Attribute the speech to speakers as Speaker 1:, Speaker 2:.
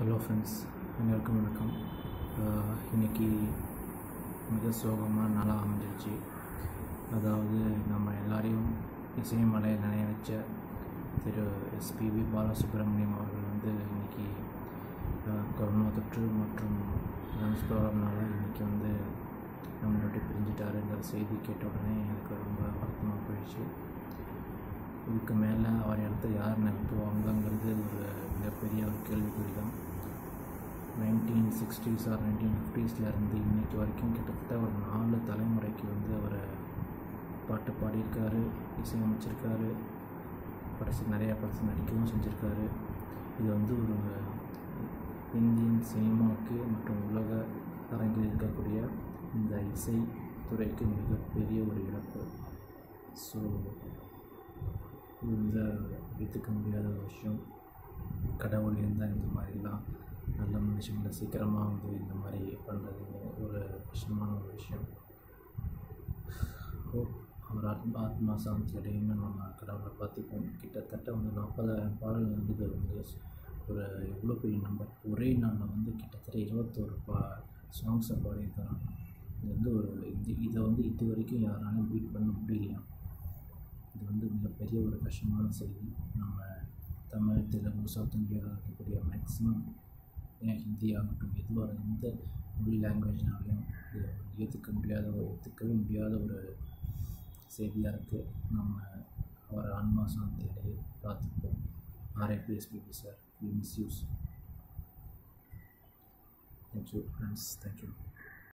Speaker 1: hello friends அனைவருக்கும் வணக்கம் ஆஹ் இன்னைக்கு மிக சோகமான நாளாக அமைஞ்சிருச்சு அதாவது நம்ம எல்லாரையும் இசைமலையில் நினைய வச்ச திரு எஸ்பிபி பாலசுப்ரமணியம் அவர்கள் வந்து இன்னைக்கு ஆஹ் கொரோனா தொற்று மற்றும் லங்ஸ் ப்ராப்ளம்னால இன்னைக்கு வந்து நம்மளை விட்டு பிரிஞ்சிட்டாருங்கிற செய்தி கேட்ட உடனே எனக்கு ரொம்ப வருத்தமாக போயிடுச்சு இதுக்கு மேலே அவர் இடத்த யார் நிரப்புவாங்கங்கிறது ஒரு மிகப்பெரிய ஒரு கேள்விக்குறி தான் நைன்டீன் சிக்ஸ்டீஸ் ஆர் நைன்டீன் ஃபிஃப்டீஸ்லேருந்து இன்னைக்கு வரைக்கும் கிட்டத்தட்ட ஒரு நாலு தலைமுறைக்கு வந்து அவர் பாட்டு பாடியிருக்காரு இசையமைச்சிருக்காரு படத்து நிறையா படத்தில் நடிக்கவும் செஞ்சுருக்காரு இது வந்து ஒரு இந்தியன் சினிமாவுக்கு மற்றும் உலக அரங்கில் இருக்கக்கூடிய இந்த இசை துறைக்கு மிகப்பெரிய ஒரு இழப்பு ஸோ இந்த ஏற்றுக்க முடியாத ஒரு விஷயம் கடவுள் இருந்தால் இந்த மாதிரிலாம் நல்ல மனுஷங்களை சீக்கிரமாக வந்து இந்த மாதிரி பண்ணுறது ஒரு கஷ்டமான ஒரு விஷயம் ஹோப் அவர் ஆத்மா ஆத்மா சாந்தி அடையும்னு நம்ம கடவுளை பார்த்துப்போம் கிட்டத்தட்ட வந்து நாற்பதாயிரம் பாடல் வந்து வந்து ஒரு எவ்வளோ பெரிய நம்பர் ஒரே நாளில் வந்து கிட்டத்தட்ட இருபத்தோரு பா சாங்ஸை பாடியிருக்கிறான் இது வந்து ஒரு இது இதை வந்து இது வரைக்கும் யாராலும் பீட் பண்ண முடியலையாம் இது வந்து மிகப்பெரிய ஒரு கஷ்டமான செய்தி நம்ம தமிழ் தெலுங்கு சவுத் இந்தியாவில் இருக்கக்கூடிய மேக்ஸிமம் ஏன் ஹிந்தி ஆகட்டும் எதுவாக எந்த மொழி லாங்குவேஜ்னாலையும் இது ஏற்றுக்க முடியாத ஒரு ஏற்றுக்கவே முடியாத ஒரு செய்தியாக இருக்குது நம்ம அவர் ஆன்மா சாந்தி அடைய பார்த்துப்போம் RIP SPB sir we miss you thank you friends thank you